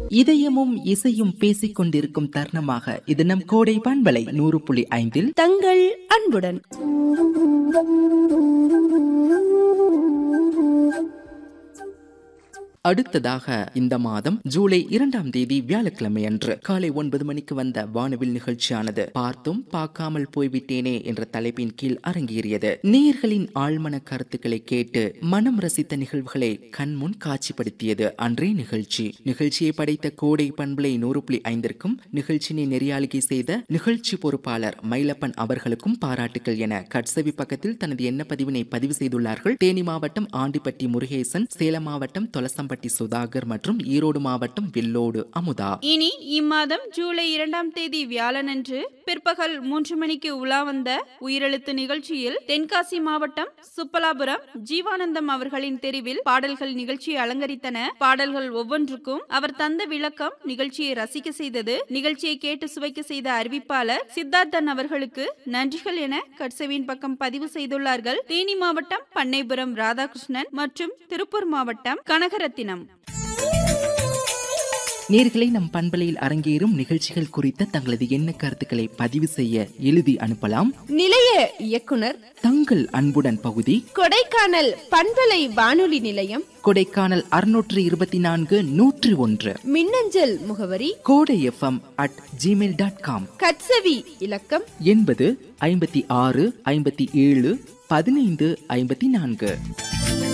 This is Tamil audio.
இதயமும் இசையும் பேசிக் கொண்டிருக்கும் தருணமாக இது நம் கோடை பண்பலை நூறு புள்ளி ஐந்தில் தங்கள் அன்புடன் அடுத்ததாக இந்த மாதம் ஜூலை இரண்டாம் தேதி வியாழக்கிழமை அன்று காலை ஒன்பது மணிக்கு வந்த வானவில் நிகழ்ச்சியானது பார்த்தும் பார்க்காமல் போய்விட்டேனே என்ற தலைப்பின் கீழ் அரங்கேறியது நேயர்களின் ஆழ்மன கருத்துக்களை கேட்டு மனம் ரசித்த நிகழ்வுகளை கண்முன் காட்சிப்படுத்தியது அன்றே நிகழ்ச்சி நிகழ்ச்சியை படைத்த கோடை பண்பலை நூறு புள்ளி ஐந்திற்கும் நிகழ்ச்சியினை நெறியாளுகை செய்த நிகழ்ச்சி பொறுப்பாளர் மயிலப்பன் அவர்களுக்கும் பாராட்டுகள் என கட்சவி பக்கத்தில் தனது எண்ண பதிவினை பதிவு செய்துள்ளார்கள் தேனி மாவட்டம் ஆண்டிப்பட்டி முருகேசன் சேலம் மாவட்டம் தொலசம்பட்டி சுதாகர் மற்றும் ஈரோடு மாவட்டம் வில்லோடு அமுதா இனி இம்மாதம் ஜூலை இரண்டாம் தேதி வியாழனன்று பிற்பகல் மூன்று மணிக்கு உலா வந்த உயிரெழுத்து நிகழ்ச்சியில் தென்காசி மாவட்டம் சுப்பலாபுரம் ஜீவானந்தம் அவர்களின் தெரிவில் பாடல்கள் நிகழ்ச்சியை அலங்கரித்தன பாடல்கள் ஒவ்வொன்றுக்கும் அவர் தந்த விளக்கம் நிகழ்ச்சியை ரசிக்க செய்தது நிகழ்ச்சியை கேட்டு சுவைக்க செய்த அறிவிப்பாளர் சித்தார்த்தன் அவர்களுக்கு நன்றிகள் என கட்சவின் பக்கம் பதிவு செய்துள்ளார்கள் தேனி மாவட்டம் பண்ணைபுரம் ராதாகிருஷ்ணன் மற்றும் திருப்பூர் மாவட்டம் கனகரத்தினம் நேர்களை நம் பண்பலையில் அரங்கேறும் நிகழ்ச்சிகள் குறித்த தங்களது எண்ண கருத்துக்களை பதிவு செய்ய எழுதி அனுப்பலாம் நிலைய இயக்குனர் தங்கள் அன்புடன் பகுதி கொடைக்கானல் பண்பலை வானொலி நிலையம் கொடைக்கானல் அறுநூற்று இருபத்தி நான்கு நூற்றி ஒன்று மின்னஞ்சல் முகவரி Kodai FM at Gmail dot com கட்சவி இலக்கம் எண்பது ஐம்பத்தி ஆறு ஐம்பத்தி ஏழு பதினைந்து ஐம்பத்தி நான்கு